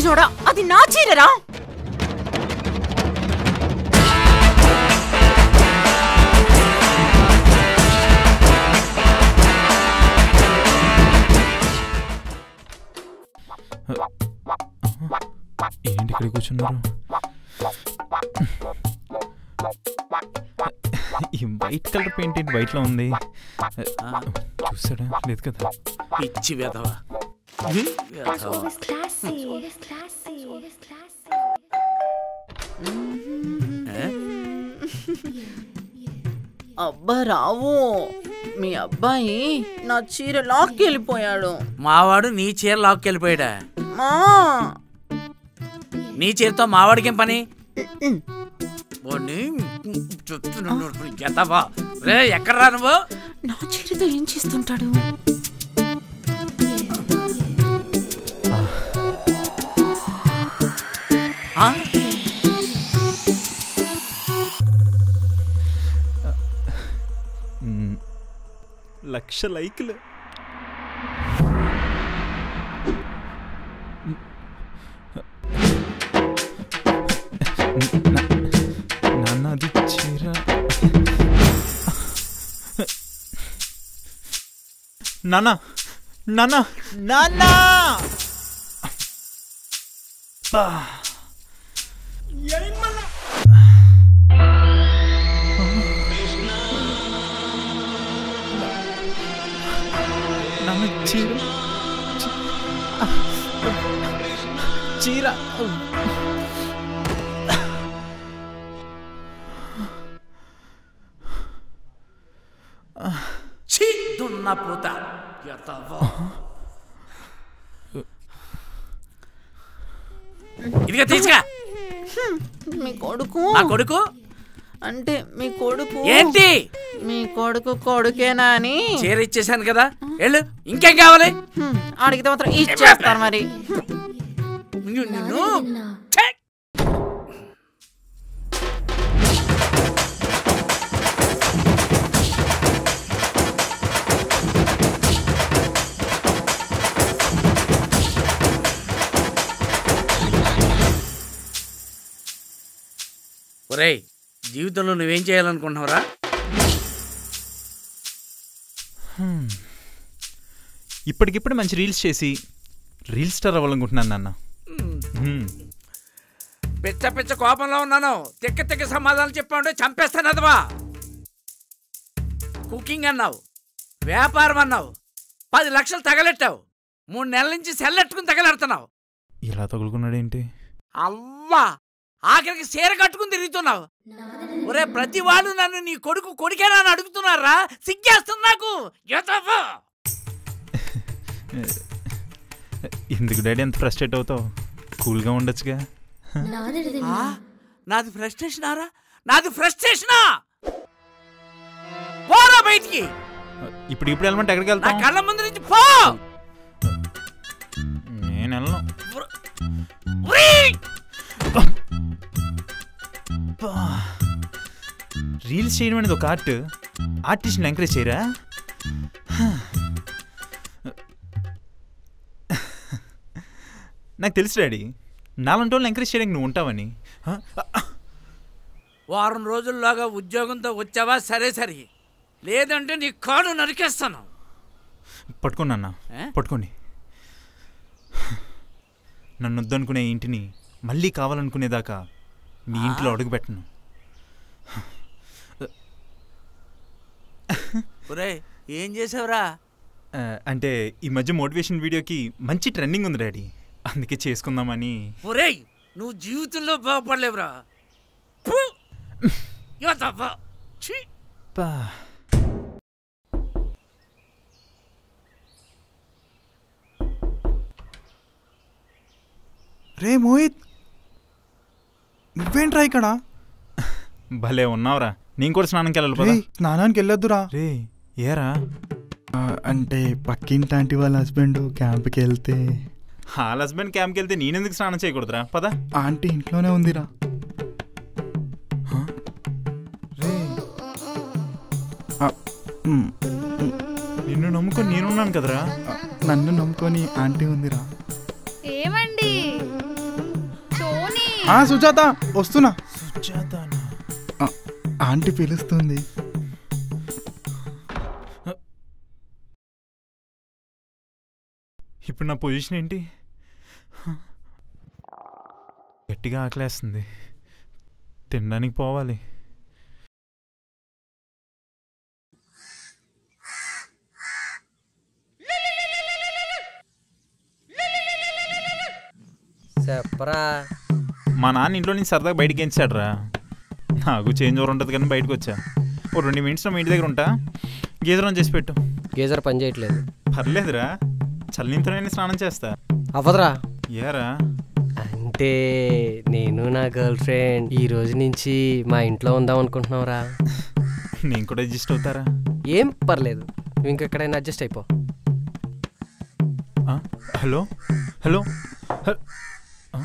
పిచ్చోడా అది నా చీరరా ఏంటి ఇక్కడ కూర్చున్నారు ఈ వైట్ కలర్ పెయింట్ ఏంటి వైట్లో ఉంది చూసాడా లేదు కదా పిచ్చి వెధవ Always classy. Always classy. Always classy. అబ్బా రావు మీ అబ్బాయి నా చీర లాక్కెళ్ళిపోయాడు మావాడు నీ చీర లాక్కెళ్ళిపోయాడా మా నీ చీరతో మావాడికేం పని వాడిని చెప్తున్నాను, ఎదవా. రే ఎక్కడ్రా నువ్వు నా చీరతో ఏం చేస్తుంటాడు ఆ? మ్, లక్ష లైకులు నా- నాన్న అది చీర నాన్న నాన్న నాన్న బా. నాన్న చీర చీ- చీర ఛీ దున్న పూత ఎదవా. ఇదిగో తీసుకా మీ కొడుకు నా కొడుకు అంటే మీ కొడుకు ఏంటి మీ కొడుకు కొడుకేనా అని చీర ఇచ్చేసాను కదా వెళ్ళు ఇంకేం కావాలి హ్మ్, అడిగితే మాత్రం ఇచ్చేస్తారు మరి నిన్ను- నిన్ను ఛే! ఒరేయ్ జీవితంలో నువ్వేం చేయాలనుకుంటున్నావురా ఇప్పటికిప్పుడు మంచి రీల్స్ చేసి రీల్ స్టార్ అవ్వాలనుకుంటున్నాను నాన్న హ్మ్. పిచ్చ పిచ్చ కోపంలో ఉన్నాను తిక్క తిక్క సమాధానం చెప్పామంటే చంపేస్తాను అదవా కుకింగ్ అన్నావు వ్యాపారం అన్నావు పది లక్షలు తగలెట్టావు మూడు నెలల నుంచి సెల్లెట్టుకుని తగలెడుతున్నావు ఇలా తగులుకున్నాడేంటి అవ్వా ఆఖరికి చీర కట్టుకుని తిరుగుతున్నావు ఒరే ప్రతి వాళ్ళు నన్ను నీ కొడుకు కొడుకేనా అని అడుగుతున్నారా సిగ్గేస్తుంది నాకు ఎదవ్వా. ఎందుకు డాడీ అంత ఫ్రస్ట్రేట్ అవుతావు కూల్గా ఉండొచ్చుగా ఆ? నాది ఫ్రస్ట్రేషన్ ఆరా నాది ఫ్రస్ట్రేషనా పోరా బయటికి ఇప్పుడు ఇప్పుడు వెళ్ళమంటే ఎక్కడికి నా వెళ్తాం కళ్ళ ముందు నుంచి పో నేను వెళ్ళను ఉరేయ్! రీల్స్ చేయడం అనేది ఒక ఆర్ట్ ఆర్టిస్ట్ని ఎంకరేజ్ చేయరా నాకు తెలుసు డాడీ నాలంటి వాళ్ళని ఎంకరేజ్ చేయడానికి నువ్వు ఉంటావని హ? వారం రోజుల్లోగా ఉద్యోగంతో వచ్చావా సరే సరే లేదంటే నీ కాడు నరికేస్తాను పట్టుకోండి అన్న ఏ? పట్టుకోండి నన్ను వద్దనుకునే ఇంటిని మళ్ళీ కావాలనుకునేదాకా మీ ఇంట్లో అడుగు పెట్టను ఒరే ఏం చేసావురా ఆ, అంటే ఈ మధ్య మోటివేషన్ వీడియోకి మంచి ట్రెండింగ్ ఉంది డాడీ అందుకే చేసుకుందామని ఒరేయ్ నువ్వు జీవితంలో బాగుపడలేవురా ఫు! యోతవ్వ! ఛీ! పా. రే మోహిత్ నువ్వేంట్రా ఇక్కడ భలే ఉన్నావురా నేను కూడా స్నానంకి వెళ్ళాలి రే పదా స్నానానికి వెళ్ళొద్దురా రే ఏరా ఆ, అంటే పక్కింటి ఆంటీ వాళ్ళ హస్బెండ్ క్యాంప్కి వెళ్తే వాళ్ళ హస్బెండ్ క్యాంప్కి వెళ్తే నేనెందుకు స్నానం చేయకూడదురా పదా ఆంటీ ఇంట్లోనే ఉందిరా రే ఆ, ఉమ్, నిన్ను నమ్ముకొని నేనున్నాను కదరా ఆ, నన్ను నమ్ముకొని ఆంటీ ఉందిరా ఏమండి ఆ సుజాత వస్తున్నా సుజాతనా? ఆ, ఆంటీ పిలుస్తుంది ఇప్పుడు నా పొజిషన్ ఏంటి గట్టిగా ఆకలేస్తుంది తినడానికి పోవాలి చెప్పరా మా నాన్న ఇంట్లో నుంచి సరదాగా బయటికి ఎంచాడురా నాకు చేంజ్ ఓవర్ ఉంటుంది కానీ బయటకు వచ్చా ఓ రెండు మినిట్స్ మీ ఇంటి దగ్గర ఉంటా గీజరం చేసి పెట్టు గీజర్ పని చేయట్లేదు పర్లేదురా చల్లింతోనే స్నానం చేస్తా అవ్వదురా ఏరా అంటే నేను నా గర్ల్ ఫ్రెండ్ ఈ రోజు నుంచి మా ఇంట్లో ఉందాం అనుకుంటున్నావురా నేను కూడా అడ్జస్ట్ అవుతారా ఏం పర్లేదు నువ్వు ఇంకెక్కడైనా అడ్జస్ట్ అయిపో ఆ? హలో హలో హ- ఆ?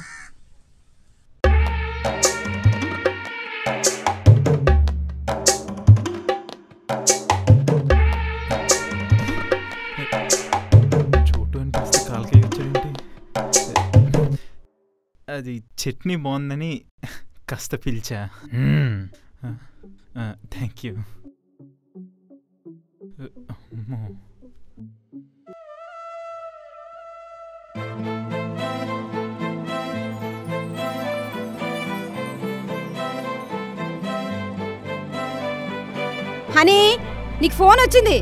చోటు అనిపిస్తే కాలకే వచ్చాడేంటి అది చట్నీ బాగుందని కాస్త పిలిచా థ్యాంక్ యూ అమ్మో హనీ నీకు ఫోన్ వచ్చింది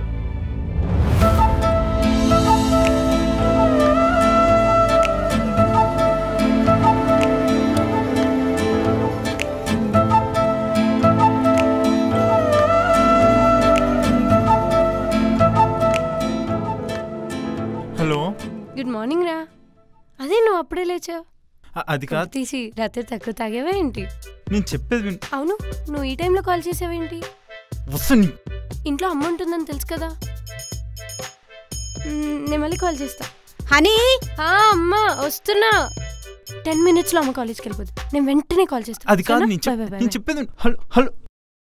హలో గుడ్ మార్నింగ్ రా అదే నువ్వు అప్పుడే లేచావు అ- అది కాదు తీసి రాత్రి తక్కువ తాగేవా ఏంటి నేను చెప్పేది విన్ అవును నువ్వు ఈ టైంలో కాల్ చేసావేంటి వస్తుంది ఇంట్లో అమ్మ ఉంటుందని తెలుసు కదా మ్, నేను మళ్ళీ కాల్ చేస్తా హనీ ఆ, అమ్మా వస్తున్నా టెన్ మినిట్స్లో అమ్మ కాలేజ్కి వెళ్ళిపోతుంది నేను వెంటనే కాల్ చేస్తాను అది కాదు నేను చెప్- నేను చెప్పేది విను. హలో హలో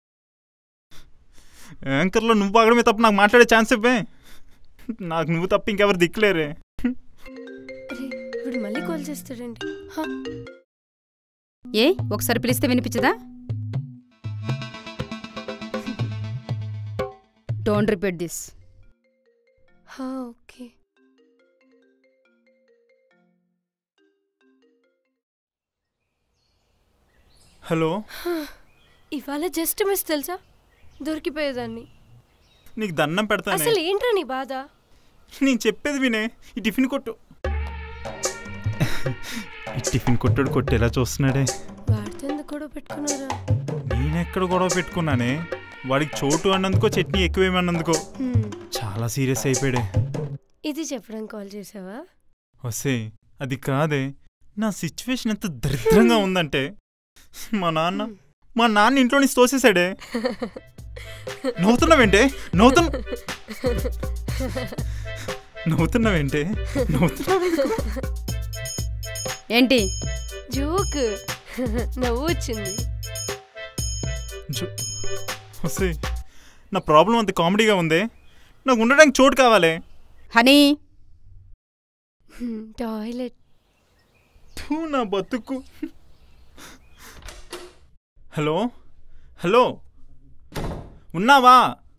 యాంకర్లో నువ్వు ఆగడమే తప్ప నాకు మాట్లాడే ఛాన్స్ ఇవ్వే నాకు నువ్వు తప్ప ఇంకెవరు దిక్కులేరే ఇప్పుడు మళ్ళీ కాల్ చేస్తాడండి హా, ఏ ఒకసారి పిలిస్తే వినిపించదా డోంట్ రిపీట్ దిస్ హా, ఓకే హలో ఇవాళ జస్ట్ మిస్ తెలుసా దొరికిపోయేదాన్ని నీకు దండం పెడతానే అసలు ఏంట్రా నీ బాధ నేను చెప్పేది వినే ఈ టిఫిన్ కొట్టు ఈ టిఫిన్ కొట్టుడు కొట్టేలా చూస్తున్నాడే వాడితో ఎందుకు కూడా పెట్టుకున్నారా నేనెక్కడ గొడవ పెట్టుకున్నానే వాడికి చోటు అన్నందుకో చట్నీ ఎక్కువేమన్నందుకో హ్మ్, చాలా సీరియస్ అయిపోయాడే ఇది చెప్పడానికి కాల్ చేసావా వసే అది కాదే నా సిచ్యువేషన్ ఎంత దరిద్రంగా ఉందంటే మా నాన్న మా నాన్న ఇంట్లో నుంచి తోసేశాడే నవ్వుతున్నావేంటే నవ్వుతున్న నవ్వుతున్నావేంటే నవ్వుతున్నావు ఏంటి జోక్ నవ్వు వచ్చింది వసే నా ప్రాబ్లం అంత కామెడీగా ఉందే నాకు ఉండడానికి చోటు కావాలి హనీ హ్మ్, టాయిలెట్ థూ నా బతుకు హలో హలో ఉన్నావా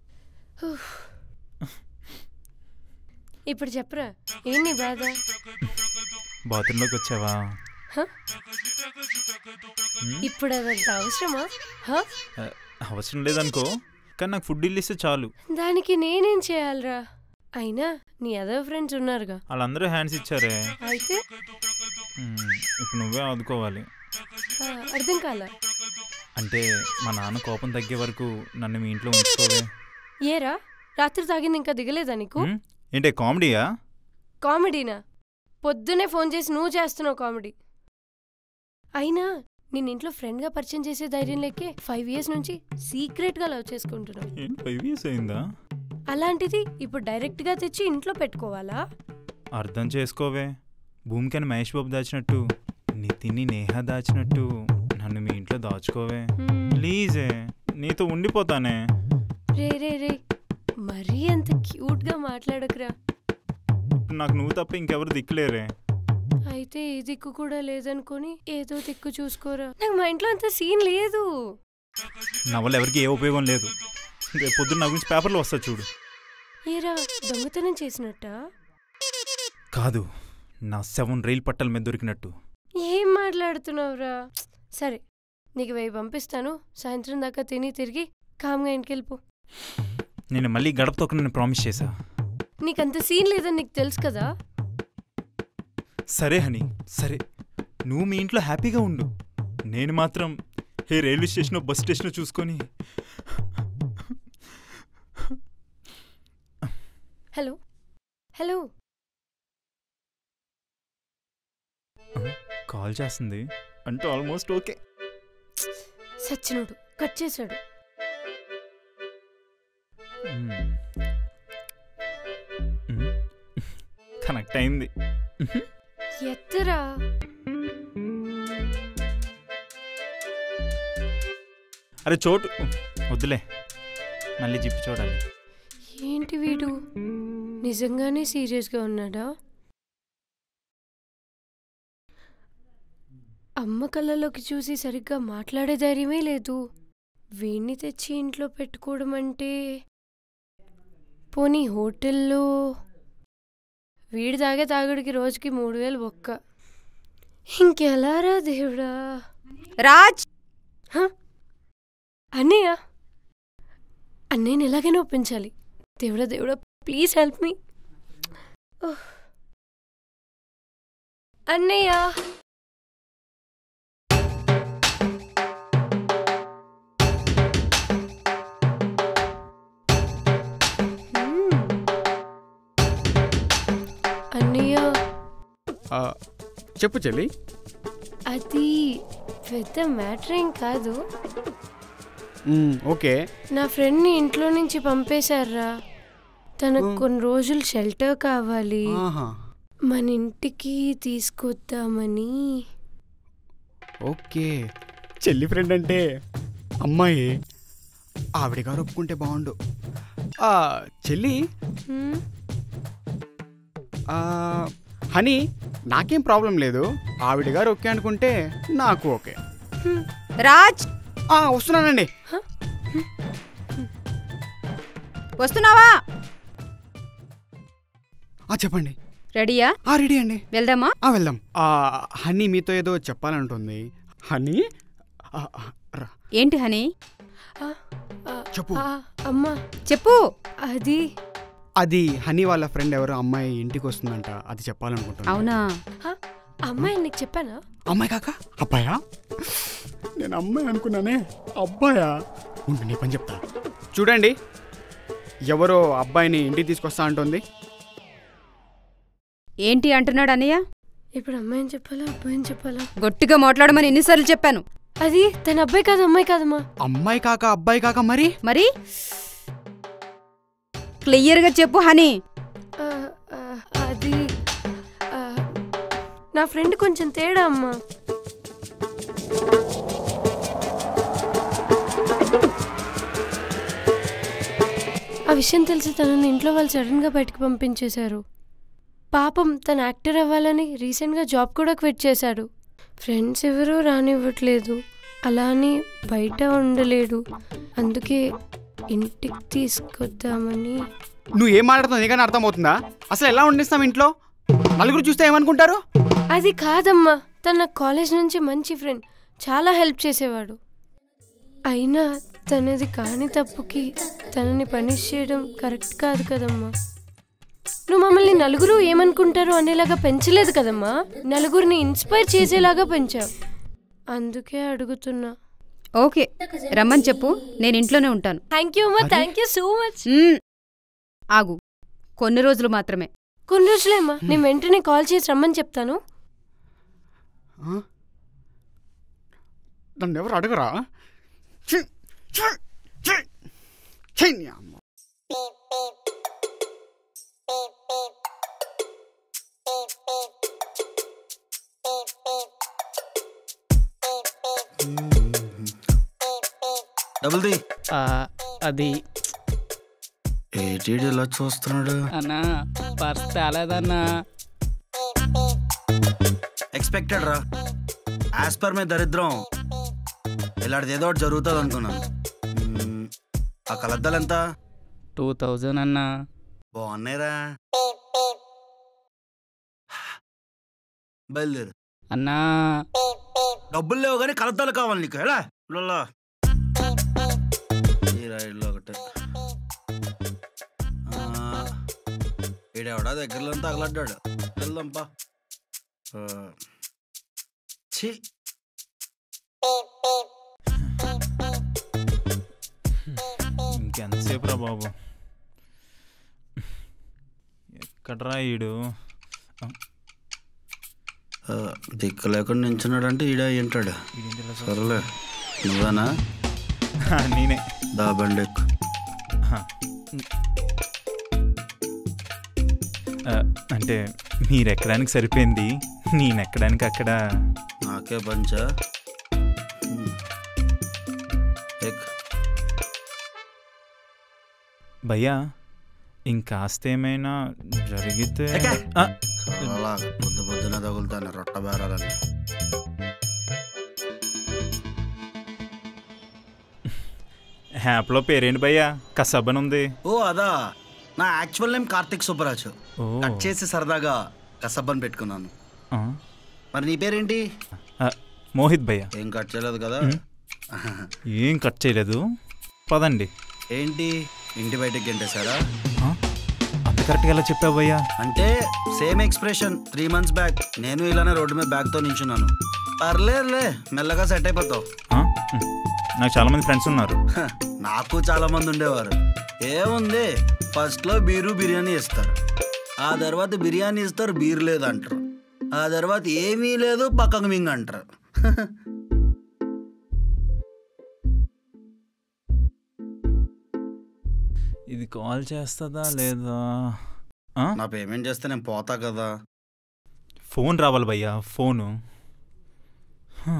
ఇప్పుడు చెప్పరా ఏం నీ బాధ బాత్రూంలోకి వచ్చావా హ? ఇప్పుడు అదంత అవసరమా హ? ఆ, అవసరం లేదనుకో కానీ నాకు ఫుడ్ ఇల్లు ఇస్తే చాలు దానికి నేనేం చేయాలరా అయినా నీ అదర్ ఫ్రెండ్స్ ఉన్నారుగా వాళ్ళందరూ హ్యాండ్స్ ఇచ్చారే అయితే మ్మ్, ఇప్పుడు నువ్వే ఆదుకోవాలి ఆ, అర్థం కాల అంటే మా నాన్న కోపం తగ్గే వరకు నన్ను మీ ఇంట్లో ఉంచుకోవే ఏరా రాత్రి తాగింది ఇంకా దిగలేదా నీకు మ్మ్? ఏంటే కామెడీయా కామెడీనా పొద్దునే ఫోన్ చేసి నువ్వు చేస్తున్నావు కామెడీ అయినా నేను ఇంట్లో ఫ్రెండ్గా పరిచయం చేసే ధైర్యం లేకే ఫైవ్ ఇయర్స్ నుంచి సీక్రెట్గా లవ్ చేసుకుంటున్నావు ఏంటి ఫైవ్ ఇయర్స్ అయిందా అలాంటిది ఇప్పుడు డైరెక్ట్గా తెచ్చి ఇంట్లో పెట్టుకోవాలా అర్థం చేసుకోవే భూమికని మహేష్ బాబు దాచినట్టు నితిని నేహ దాచినట్టు నన్ను మీ ఇంట్లో దాచుకోవే హ్మ్. ప్లీజే నీతో ఉండిపోతానే రే రే రే మరీ అంత క్యూట్గా మాట్లాడకురా ఇప్పుడు నాకు నువ్వు తప్ప ఇంకెవరు దిక్కులేరే అయితే ఈ దిక్కు కూడా లేదనుకొని ఏదో దిక్కు చూసుకోరా నాకు మా ఇంట్లో అంత సీన్ లేదు నా వల్ల ఎవరికి ఏ ఉపయోగం లేదు రేపు పొద్దున్న నా గురించి పేపర్లో వస్తా చూడు ఏరా దొంగతనం చేసినట్ట కాదు నా సెవెన్ రైల్ పట్టాల మీద దొరికినట్టు ఏం మాట్లాడుతున్నావురా సరే నీకు వెయ్యి పంపిస్తాను సాయంత్రం దాకా తిని తిరిగి కామ్గా ఇంటికెళ్ళిపో నేను మళ్ళీ గడప తొక్కనని ప్రామిస్ చేశా నీకంత సీన్ లేదని నీకు తెలుసు కదా సరే హనీ సరే నువ్వు మీ ఇంట్లో హ్యాపీగా ఉండు నేను మాత్రం ఏ రైల్వే స్టేషన్ బస్ స్టేషన్ చూసుకొని హలో హలో కాల్ చేస్తుంది అంటే ఆల్మోస్ట్ ఓకే సచ్చినోడు కట్ చేశాడు కనెక్ట్ అయింది ఎత్తరా అరే చోటు వద్దులే మళ్ళీ జిప్పి చూడాలి ఏంటి వీడు నిజంగానే సీరియస్గా ఉన్నాడా అమ్మ కళ్ళలోకి చూసి సరిగ్గా మాట్లాడే ధైర్యమే లేదు వీణ్ణి తెచ్చి ఇంట్లో పెట్టుకోవడం అంటే పోనీ హోటల్లో వీడి తాగే తాగుడికి రోజుకి మూడు వేలు ఒక్క ఇంకెలారా దేవుడా రాజ్ అన్నయ్య అన్నయ్యని ఎలాగైనా ఒప్పించాలి దేవుడా దేవుడా ప్లీజ్ హెల్ప్ మీ అన్నయ్య హ్మ్. అన్నయ్య ఆ, చెప్పు చెల్లి అది పెద్ద మ్యాటర్ ఏం కాదు మ్, ఓకే నా ఫ్రెండ్ని ఇంట్లో నుంచి పంపేశారా తనకు కొన్ని రోజులు షెల్టర్ కావాలి ఆహా మన ఇంటికి తీసుకొద్దామని ఓకే చెల్లి ఫ్రెండ్ అంటే అమ్మాయి ఆవిడ గారు ఒప్పుకుంటే బాగుండు ఆ, చెల్లి హ్మ్? ఆ, హనీ నాకేం ప్రాబ్లం లేదు ఆవిడ గారు ఓకే అనుకుంటే నాకు ఓకే రాజ్ ఆ, వస్తున్నానండి వస్తున్నావా ఆ, చెప్పండి రెడీయా ఆ, రెడీ అండి వెళ్దామా ఆ, వెళ్దాం ఆ, హనీ మీతో ఏదో చెప్పాలంటుంది హనీ ఆ, ఆ, రా. ఏంటి హనీ ఆ, ఆ, చెప్పు. ఆ, అమ్మా చెప్పు అది అది హనీ వాళ్ళ ఫ్రెండ్ ఎవరో అమ్మాయి ఇంటికి వస్తుందంట అది చెప్పాలనుకుంటున్నా అవునా ఆ, అమ్మాయి నీకు చెప్పానా అమ్మాయి కాక అబ్బాయా నేను అమ్మాయి అనుకున్నానే అబ్బాయా ఉండు నీ పని చెప్తా చూడండి ఎవరో అబ్బాయిని ఇంటికి తీసుకొస్తా అంటుంది ఏంటి అంటున్నాడు అన్నయ్య ఇప్పుడు అమ్మాయిని చెప్పాలా అబ్బాయిని చెప్పాలా గట్టిగా మాట్లాడమని ఎన్నిసార్లు చెప్పాను అది తన అబ్బాయి కాదు అమ్మాయి కాదమ్మా అమ్మాయి కాక అబ్బాయి కాక మరి మరి క్లియర్గా చెప్పు హనీ ఆ, ఆ, అది ఆ, నా ఫ్రెండ్ కొంచెం తేడా అమ్మా ఆ విషయం తెలిసి తనని ఇంట్లో వాళ్ళు సడన్గా బయటకు పంపించేశారు పాపం తన యాక్టర్ అవ్వాలని రీసెంట్గా జాబ్ కూడా క్విట్ చేశాడు ఫ్రెండ్స్ ఎవరూ రానివ్వట్లేదు అలా అని బయట ఉండలేడు అందుకే ఇంటికి తీసుకొద్దామని నువ్వు ఏం మాట్లాడుతున్నావు నీకన్నా అర్థమవుతుందా అసలు ఎలా వండిస్తాం ఇంట్లో నలుగురు చూస్తే ఏమనుకుంటారు అది కాదమ్మా తన కాలేజ్ నుంచి మంచి ఫ్రెండ్ చాలా హెల్ప్ చేసేవాడు అయినా తనది కాని తప్పుకి తనని పనిష్ చేయడం కరెక్ట్ కాదు కదమ్మా నువ్వు మమ్మల్ని నలుగురు ఏమనుకుంటారు అనేలాగా పెంచలేదు కదమ్మా నలుగురిని ఇన్స్పైర్ చేసేలాగా పెంచావు అందుకే అడుగుతున్నా ఓకే రమ్మని చెప్పు నేను ఇంట్లోనే ఉంటాను థ్యాంక్ యూ అమ్మా థ్యాంక్ యూ సో మచ్ మ్మ్. ఆగు కొన్ని రోజులు మాత్రమే కొన్ని రోజులేమ్మా నేను వెంటనే కాల్ చేసి రమ్మని చెప్తాను ఆ? నన్ను ఎవరు అడగరా ఛీ! ఛీ! ఛీ! ఛీ, నీ అమ్మ. డబుల్ ది ఆ, అది ఏంటి ఇలా చూస్తున్నాడు అన్నా పర్స్ తేలేదన్నా ఎక్స్పెక్టెడ్ రా యాజ్ పర్ మై దరిద్రం ఇలాంటిది ఏదో ఒకటి జరుగుతుంది అనుకున్నాను మ్మ్, ఆ కలద్దాలు ఎంత టూ థౌజండ్ అన్నా బాగున్నాయిరా బయలుదేరు అన్నా డబ్బులు లేవు కానీ కలద్దాలు కావాలి నీకు ఎలా లోలా. ఈ రైడ్లో ఒకటి ఆ, ఈడెవడా దగ్గరలో తగలడ్డాడు వెళ్దాంపా ఆ, ఛీ ఇంకెంతసేపు రా బాబు ఎక్కడ్రా ఈడు ఆ, దిక్కు లేకుండా నించున్నాడంటే ఈడ ఏంటాడు సరేలే నువ్వేనా నేనే దా బండి ఎక్కు. ఆ, అంటే మీరు ఎక్కడానికి సరిపోయింది నేను ఎక్కడానికి అక్కడ నాకే పంచా హ్మ్. ఎక్కు. భయ్యా ఇంకాస్త ఏమైనా జరిగితే ఎక్కే. ఆ, అలా పొద్దు పొద్దున తగులుతాను రొట్ట బేరాలని హ్యాప్లో పేరేంటి భయ్యా కసబ్బన్ ఉంది ఓ అదా నా యాక్చువల్ నేమ్ కార్తిక్ సుబ్బరాజ్ ఓ. కట్ చేసి సరదాగా కసబ్బని పెట్టుకున్నాను ఆ, మరి నీ పేరేంటి ఆ, మోహిత్ భయ్యా ఏం కట్ చేయలేదు కదా ఏం కట్ చేయలేదు పదండి ఏంటి ఇంటి బయటకి గెంటేశారా ఆ, అంత కరెక్ట్గా ఎలా చెప్పావు భయ్యా అంటే same expression three months back నేను ఇలానే రోడ్డు మీద బ్యాగ్తో నించున్నాను పర్లేదులే మెల్లగా సెట్ అయిపోతావు ఆ, ఉమ్. నాకు చాలా మంది ఫ్రెండ్స్ ఉన్నారు హ, నాకు చాలా మంది ఉండేవారు ఏముంది ఫస్ట్లో బీరు బిర్యానీ ఇస్తారు ఆ తర్వాత బిర్యానీ ఇస్తారు బీర్ లేదు అంటారు ఆ తర్వాత ఏమీ లేదు పక్కకు మింగ్ అంటారు ఇది కాల్ చేస్తుందా లేదా ఆ? నా పేమెంట్ చేస్తే నేను పోతా కదా ఫోన్ రావాలి భయ్యా ఫోను హ,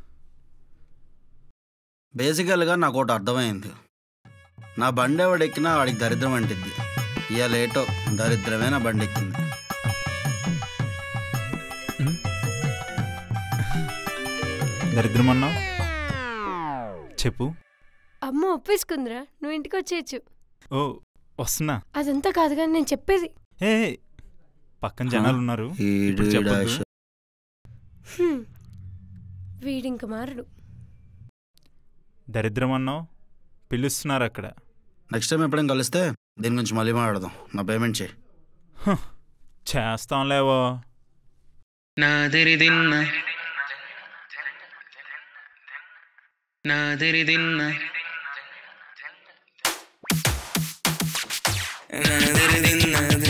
బేసికల్గా నాకు ఒకటి అర్థమైంది నా బండి ఎవడు ఎక్కినా వాడికి దరిద్రం అంటిద్ది ఇక లేటో దరిద్రమే నా బండి ఎక్కింది దరిద్రం అన్నావు చెప్పు అమ్మ ఒప్పేసుకుందిరా నువ్వు ఇంటికి వచ్చేయచ్చు ఓ వస్తున్నా అదంతా కాదు కానీ నేను చెప్పేది ఏ పక్కన జనాలు ఉన్నారు ఇప్పుడు చెప్పొద్దు. హ్మ్. వీడింక మారడు దరిద్రం అన్నావు పిలుస్తున్నారు అక్కడ నెక్స్ట్ టైం ఎప్పుడైనా కలిస్తే దీని గురించి మళ్ళీ మాట్లాడదాం నా పేమెంట్ చేయి చేస్తాంలేవో నాదిరిదిన్న నాదిరిదిన్న నాదిరిదిన్నది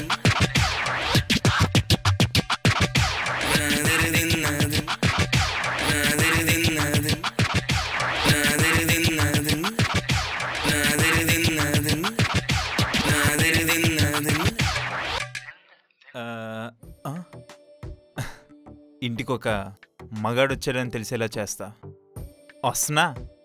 నాదిరిదిన్నది నాదిరిదిన్నది నాదిరిదిన్నది నాదిరిదిన్నది నాదిరిదిన్నది ఆ, ఆ? ఇంటికి ఒక మగాడు వచ్చాడని తెలిసేలా చేస్తా వస్తున్నా